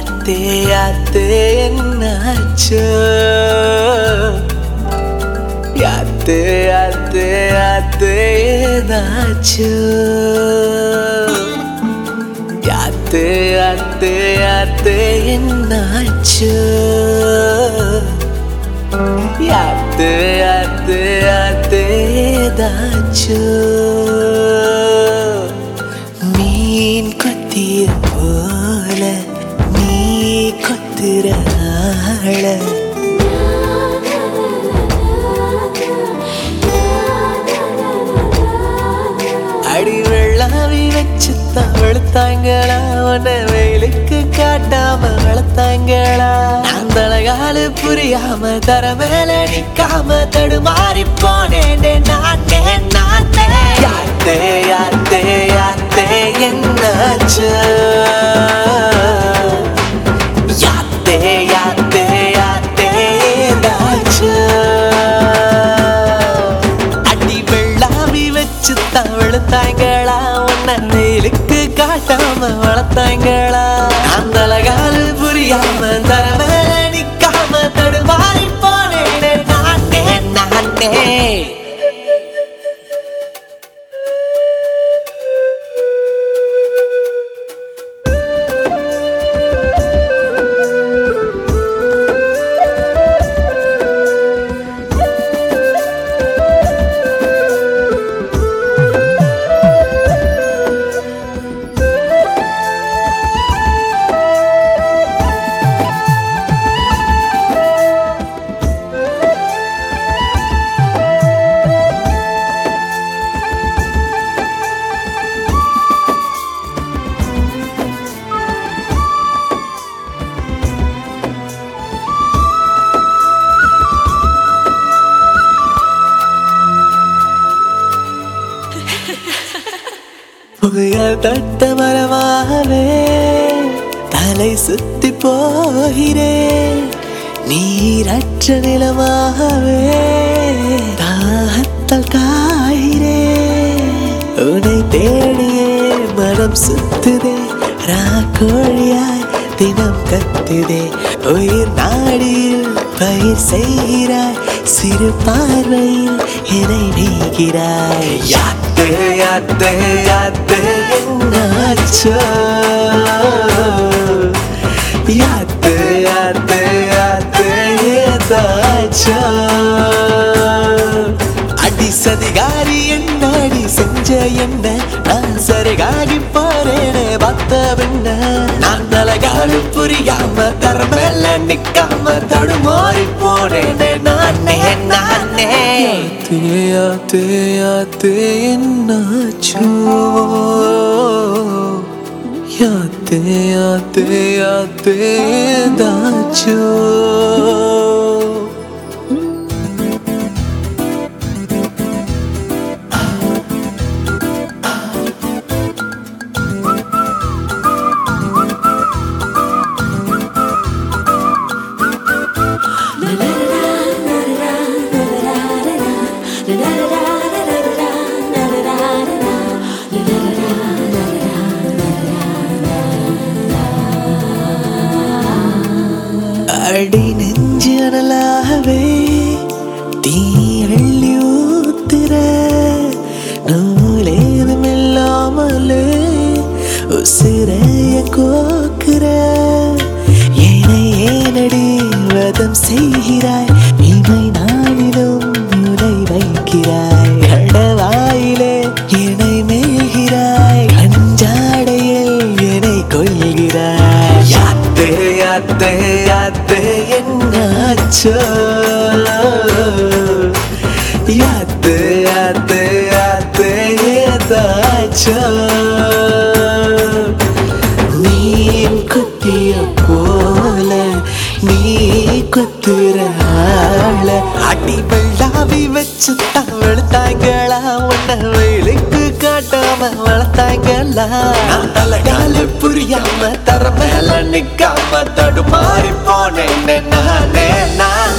யாத்தே யாத்தே என்னாச்சு யாத்தே யாத்தே யாத்தே ஏதாச்சு யாத்தே யாத்தே யாத்தே என்னாச்சு யாத்தே யாத்தே யாத்தே ஏதாச்சு மீன் கொத்திய போல நீ கொத்துற ஆள அடி வெள்ளாவி வச்சு தான் வெளுத்தாங்களா உன்னை வெயிலுக்கு காட்டாம வளர்த்தாங்களா அந்த அழகாலு புரியாம தர மேல நிக்காம தடுமாறி போனேனே நானே நானே யாத்தே யாத்தே யாத்தே என்னாச்சு யாத்தே யாத்தே யாத்தே ஏதாச்சு அடி வெள்ளாவி வச்சு தான் வெளுத்தாங்களா உன்னை வெயிலுக்கு காட்டாம வளர்த்தாங்களா அந்த அழகாலு புரியாம தர மேல நிக்காம தடுமாறி போனேனே நானே நானே புயல் தட்ட மரமாகவே தலை சுத்தி போகிறேன் நீரற்ற நிலமாகவே தாகத்தால் காகிறேன் உன்னை தேடியே மனம் சுத்துதே ராக்கோழியாய் தினம் கத்துதே உயிர் நாடியில் பயிர் செய்கிறாய் சிறு பார்வையில் என்னை நீகிறாய் யாத்து யாத்து யாத்து என்னாச்சோ யாத்து யாத்து யாத்து ஏதாச்சோ அடி சதிகாரி என்னடி செஞ்ச என்ன நான் சரிகாகி போறேனே பார்த்த பின்ன நான் தலகாடு புரியாம தரமேல நிக்காம தடுமாறி போறேனே நானே நானே தேயா தேயா தேன்னாச்சோ யாத்தே யாத்தே யாத்தே தாச்சோ அடி நெஞ்சு அனலாகவே தீ அள்ளி ஊத்துற நூலேதும் இல்லாமலே உசிரைய கோக்குற என்னை ஏனடி வதம் செய்கிறாய் இமை நாளிலும் உரை வைக்கிறாய் கடவாயிலே என்னை மேய்கிறாய் கஞ்சாடையில் என்னை கொள்கிறாய் யாத்தே யாத்தே யாத்தே என்னாச்சோ யாத்தே யாத்தே யாத்தே ஏதாச்சோ மீன் குத்திய போல நீ குத்துற ஆள அடி வெள்ளாவி வச்சு தான் வெளுத்தாங்களா உன்னை வெயிலுக்கு காட்டாம வளர்த்தாங்களா நான் தலைகால புரியாம தர மேல நிக்காம தடுமாறி போனேன் நானே நான்